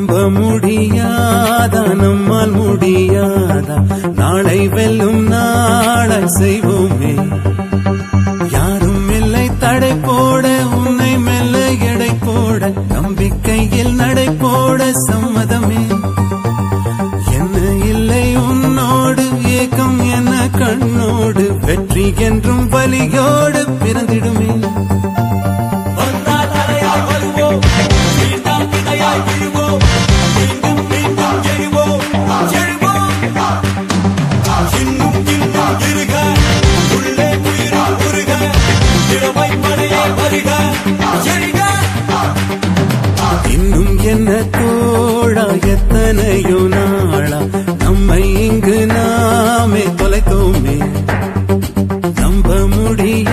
நம்ப முடியாதா நம்மால் முடியாதா நாளை வெல்லும் நாளாய் செய்வோமே யாரும் இல்லை தடை போட உன்னை மெல்ல எடை போட நம்பிக்கையில் நடை போட சம்மதமே என்ன இல்லை உன்னோடு ஏக்கம் என கண்ணோடு வெற்றி என்றும் வலியோடு பிறந்திடுமே வந்தால் அலையாய் வருவோம் வீழ்ந்தால் விதையாய் விழுவோம் மீண்டும் மீண்டும் எழுவோம் எழுவோம் இன்னும் இன்னும் இருக உள்ளே உயிரில் உருக இளமை படையே வருக எழுக இன்னும் என்ன தோழா எத்தனையோ நாளா நம்மை இங்கு நாமே தொலைத்தோமே நம்ப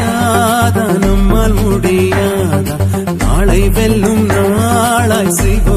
முடியாதா நம்மால் முடியாதா நாளை வெல்லும் நாளாய் செய்வோம்